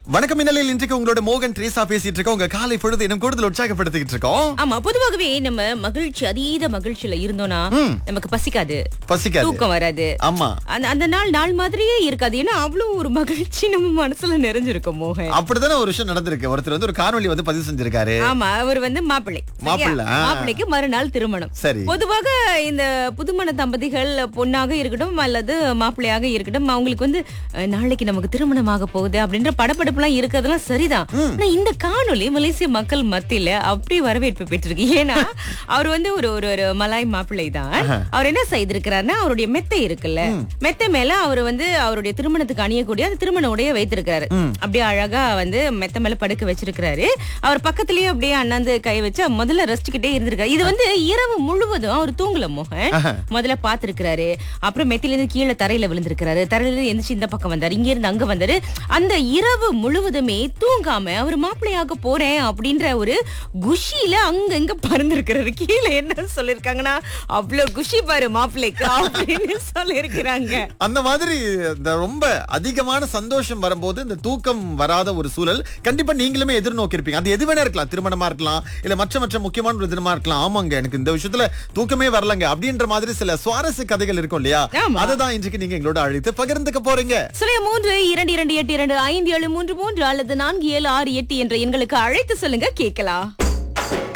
வணக்கம் மின்னலில் இன்றைக்கு உங்களோட மோகன் ட்ரீசா பேசிட்டு இருக்கோம் உங்க காலை பொழுது இன்னும் கூடுதல் உற்சாகப்படுத்திட்டு இருக்கோம் ஆமா பொதுவாகவே நம்ம மகிழ்ச்சி அதீத மகிழ்ச்சியில இருந்தோம்னா நமக்கு பசிக்காது பசிக்காது தூக்கம் வராது ஆமா அந்த அந்த நாள் நாள் மாதிரியே இருக்காது ஏன்னா அவ்வளவு ஒரு மகிழ்ச்சி நம்ம மனசுல நிறைஞ்சிருக்கும் மோகன் அப்படித்தானே ஒரு விஷயம் நடந்திருக்கு ஒருத்தர் வந்து ஒரு காணொளி வந்து பதிவு செஞ்சிருக்காரு ஆமா அவர் வந்து மாப்பிள்ளை சரியா? மாப்பிள்ளை, ஆ. மாப்பிள்ளைக்கு மறுநாள் திருமணம் சரி. பொதுவாக இந்த புதுமண தம்பதிகள் பொண்ணாக இருக்கட்டும் அல்லது மாப்பிள்ளையாக இருக்கட்டும் அவங்களுக்கு வந்து அஹ், நாளைக்கு நமக்கு திருமணமாக போகுது அப்படின்ற படப்படப்புலாம் இருக்கிறதுலாம் சரிதான் ஆனா இந்த காணொளி மலேசிய மக்கள் மத்தியில அப்படி வரவேற்பு பெற்றிருக்கு ஏன்னா அவர் வந்து ஒரு ஒரு ஒரு மலாய் மாப்பிள்ளை தான் அவர் என்ன செய்திருக்கிறாருன்னா அவருடைய மெத்தை இருக்குல்ல மெத்தை மேல அவர் வந்து அவருடைய திருமணத்துக்கு அணியக்கூடிய அந்த திருமண உடைய வைத்திருக்கிறாரு அப்படியே அழகா வந்து மெத்த மேல படுக்க வச்சிருக்கிறாரு அவர் பக்கத்துலயே அப்படியே அண்ணாந்து கை வச்சு முதல்ல ரசிச்சுக்கிட்டே இருந்திருக்காரு இது வந்து இரவு முழுவதும் அவர் தூங்கல மோகன் முதல்ல பாத்துருக்கிறாரு அப்புறம் மெத்தில இருந்து கீழே தரையில விழுந்திருக்கிறாரு தரையில இருந்து எந்திரிச்சு இந்த பக்கம் வந்தாரு இங்க இருந்து அங்க வந்தாரு அந்த இரவு முழுவதுமே தூங்காம அவர் மாப்பிள்ளையாக போறேன் அப்படின்ற ஒரு குஷியில அங்க இங்க பறந்திருக்கிறாரு கீழே என்ன சொல்லிருக்காங்கன்னா அவ்வளவு குஷி பாரு மாப்பிள்ளைக்கு அப்படின்னு சொல்லிருக்கிறாங்க அந்த மாதிரி இந்த ரொம்ப அதிகமான சந்தோஷம் வரும்போது இந்த தூக்கம் வராத ஒரு சூழல் கண்டிப்பா நீங்களுமே எதிர்நோக்கி இருப்பீங்க அது எது வேணா இருக்கலாம் திருமணமா இருக்கலாம் இல்ல மற்ற மற்ற முக்கியமான ஒரு தினமா இருக்கலாம் ஆமாங்க எனக்கு இந்த விஷயத்துல தூக்கமே வரலங்க அப்படின்ற மாதிரி சில சுவாரஸ்ய கதைகள் இருக்கும் இல்லையா ஆமா. அதுதான் இன்றைக்கு நீங்க எங்களோட அழைத்து பகிர்ந்துக்க போறீங்க சுலைய மூன்று இரண்டு இரண்டு எட்டு இரண்டு ஐந்து ஏழு மூன்று மூன்று அல்லது நான்கு ஏழு ஆறு எட்டு என்ற எண்களுக்கு அழைத்து சொல்லுங்க கேட்கலாம்